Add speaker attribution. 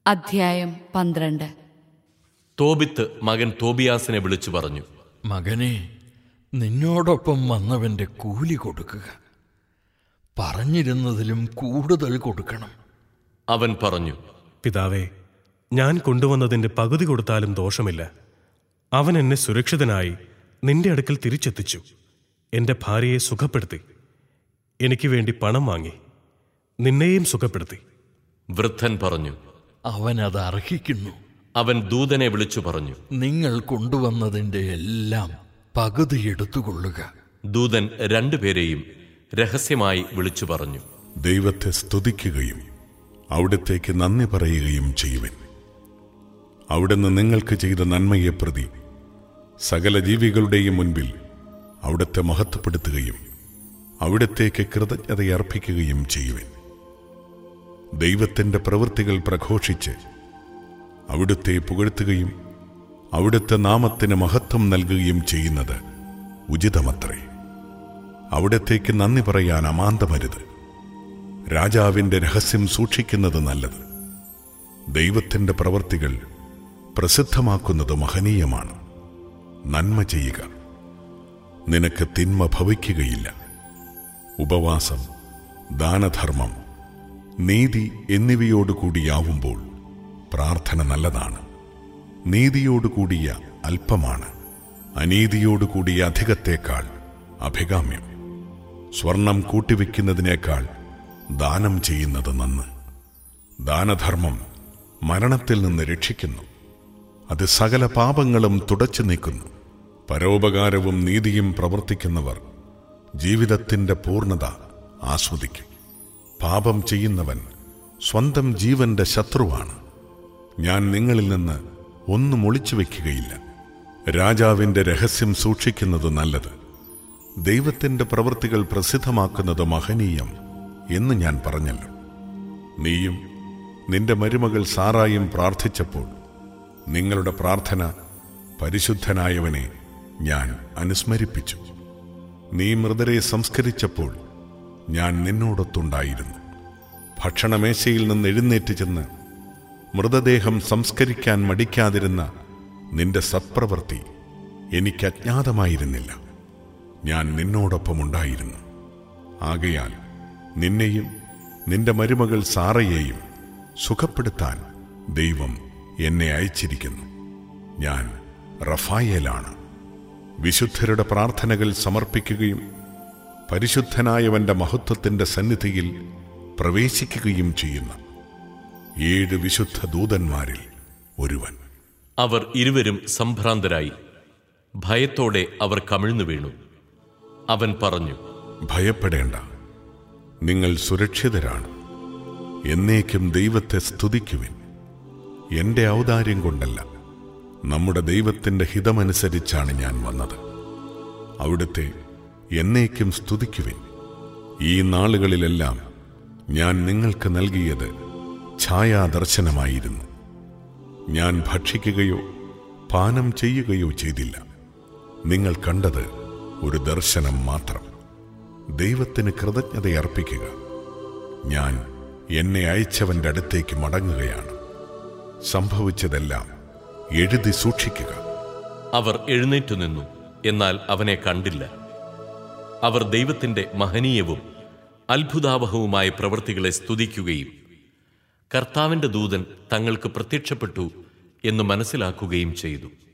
Speaker 1: അധ്യായം പന്ത്രണ്ട്
Speaker 2: തോബിത്ത് മകൻ തോബിയാസിനെ വിളിച്ചു പറഞ്ഞു
Speaker 3: മകനെ നിന്നോടൊപ്പം വന്നവന്റെ കൂലി കൊടുക്കുക പറഞ്ഞിരുന്നതിലും കൂടുതൽ കൊടുക്കണം
Speaker 2: അവൻ പറഞ്ഞു
Speaker 4: പിതാവേ ഞാൻ കൊണ്ടുവന്നതിന്റെ പകുതി കൊടുത്താലും ദോഷമില്ല അവൻ എന്നെ സുരക്ഷിതനായി നിന്റെ അടുക്കൽ തിരിച്ചെത്തിച്ചു എന്റെ ഭാര്യയെ സുഖപ്പെടുത്തി എനിക്ക് വേണ്ടി പണം വാങ്ങി നിന്നെയും സുഖപ്പെടുത്തി
Speaker 2: വൃദ്ധൻ പറഞ്ഞു
Speaker 3: അവൻ അത് അർഹിക്കുന്നു
Speaker 2: അവൻ ദൂതനെ വിളിച്ചു പറഞ്ഞു
Speaker 3: നിങ്ങൾ കൊണ്ടുവന്നതിന്റെ എല്ലാം പകുതി എടുത്തുകൊള്ളുക
Speaker 2: ദൂതൻ രണ്ടുപേരെയും രഹസ്യമായി വിളിച്ചു പറഞ്ഞു
Speaker 5: ദൈവത്തെ സ്തുതിക്കുകയും അവിടത്തേക്ക് നന്ദി പറയുകയും ചെയ്യുവിൻ അവിടുന്ന് നിങ്ങൾക്ക് ചെയ്ത നന്മയെ പ്രതി സകല ജീവികളുടെയും മുൻപിൽ അവിടുത്തെ മഹത്വപ്പെടുത്തുകയും അവിടത്തേക്ക് കൃതജ്ഞതയർപ്പിക്കുകയും ചെയ്യുവിൻ ദൈവത്തിൻ്റെ പ്രവൃത്തികൾ പ്രഘോഷിച്ച് അവിടുത്തെ പുകഴ്ത്തുകയും അവിടുത്തെ നാമത്തിന് മഹത്വം നൽകുകയും ചെയ്യുന്നത് ഉചിതമത്രേ അവിടത്തേക്ക് നന്ദി പറയാൻ അമാന്തമരുത് രാജാവിന്റെ രഹസ്യം സൂക്ഷിക്കുന്നത് നല്ലത് ദൈവത്തിന്റെ പ്രവർത്തികൾ പ്രസിദ്ധമാക്കുന്നത് മഹനീയമാണ് നന്മ ചെയ്യുക നിനക്ക് തിന്മ ഭവിക്കുകയില്ല ഉപവാസം ദാനധർമ്മം നീതി എന്നിവയോടുകൂടിയാവുമ്പോൾ പ്രാർത്ഥന നല്ലതാണ് നീതിയോടുകൂടിയ അല്പമാണ് അനീതിയോടുകൂടിയ അധികത്തേക്കാൾ അഭികാമ്യം സ്വർണം കൂട്ടിവെക്കുന്നതിനേക്കാൾ ദാനം ചെയ്യുന്നത് നന്ന് ദാനധർമ്മം മരണത്തിൽ നിന്ന് രക്ഷിക്കുന്നു അത് സകല പാപങ്ങളും തുടച്ചു നീക്കുന്നു പരോപകാരവും നീതിയും പ്രവർത്തിക്കുന്നവർ ജീവിതത്തിന്റെ പൂർണ്ണത ആസ്വദിക്കും പാപം ചെയ്യുന്നവൻ സ്വന്തം ജീവന്റെ ശത്രുവാണ് ഞാൻ നിങ്ങളിൽ നിന്ന് ഒന്നും ഒളിച്ചു വയ്ക്കുകയില്ല രാജാവിന്റെ രഹസ്യം സൂക്ഷിക്കുന്നത് നല്ലത് ദൈവത്തിന്റെ പ്രവൃത്തികൾ പ്രസിദ്ധമാക്കുന്നത് മഹനീയം എന്ന് ഞാൻ പറഞ്ഞല്ലോ നീയും നിന്റെ മരുമകൾ സാറായും പ്രാർത്ഥിച്ചപ്പോൾ നിങ്ങളുടെ പ്രാർത്ഥന പരിശുദ്ധനായവനെ ഞാൻ അനുസ്മരിപ്പിച്ചു നീ മൃതരെ സംസ്കരിച്ചപ്പോൾ ഞാൻ നിന്നോടൊത്തുണ്ടായിരുന്നു ഭക്ഷണമേശയിൽ നിന്ന് എഴുന്നേറ്റ് ചെന്ന് മൃതദേഹം സംസ്കരിക്കാൻ മടിക്കാതിരുന്ന നിന്റെ സത്പ്രവൃത്തി എനിക്ക് അജ്ഞാതമായിരുന്നില്ല ഞാൻ നിന്നോടൊപ്പമുണ്ടായിരുന്നു ആകയാൽ നിന്നെയും നിന്റെ മരുമകൾ സാറയെയും സുഖപ്പെടുത്താൻ ദൈവം എന്നെ അയച്ചിരിക്കുന്നു ഞാൻ റഫായേലാണ് വിശുദ്ധരുടെ പ്രാർത്ഥനകൾ സമർപ്പിക്കുകയും പരിശുദ്ധനായവന്റെ മഹത്വത്തിന്റെ സന്നിധിയിൽ പ്രവേശിക്കുകയും ചെയ്യുന്ന ഏഴ് വിശുദ്ധ ദൂതന്മാരിൽ ഒരുവൻ
Speaker 2: അവർ ഇരുവരും സംഭ്രാന്തരായി ഭയത്തോടെ അവർ കമിഴ്ന്നു വീണു അവൻ പറഞ്ഞു
Speaker 5: ഭയപ്പെടേണ്ട നിങ്ങൾ സുരക്ഷിതരാണ് എന്നേക്കും ദൈവത്തെ സ്തുതിക്കുവിൻ എന്റെ ഔദാര്യം കൊണ്ടല്ല നമ്മുടെ ദൈവത്തിന്റെ ഹിതമനുസരിച്ചാണ് ഞാൻ വന്നത് അവിടുത്തെ എന്നേക്കും സ്തുതിക്കുവിൻ ഈ നാളുകളിലെല്ലാം ഞാൻ നിങ്ങൾക്ക് നൽകിയത് ഛായാദർശനമായിരുന്നു ഞാൻ ഭക്ഷിക്കുകയോ പാനം ചെയ്യുകയോ ചെയ്തില്ല നിങ്ങൾ കണ്ടത് ഒരു ദർശനം മാത്രം ദൈവത്തിന് കൃതജ്ഞതയർപ്പിക്കുക ഞാൻ എന്നെ അയച്ചവന്റെ അടുത്തേക്ക് മടങ്ങുകയാണ് സംഭവിച്ചതെല്ലാം എഴുതി സൂക്ഷിക്കുക
Speaker 2: അവർ എഴുന്നേറ്റു നിന്നു എന്നാൽ അവനെ കണ്ടില്ല അവർ ദൈവത്തിന്റെ മഹനീയവും അത്ഭുതാവഹവുമായ പ്രവൃത്തികളെ സ്തുതിക്കുകയും കർത്താവിന്റെ ദൂതൻ തങ്ങൾക്ക് പ്രത്യക്ഷപ്പെട്ടു എന്ന് മനസ്സിലാക്കുകയും ചെയ്തു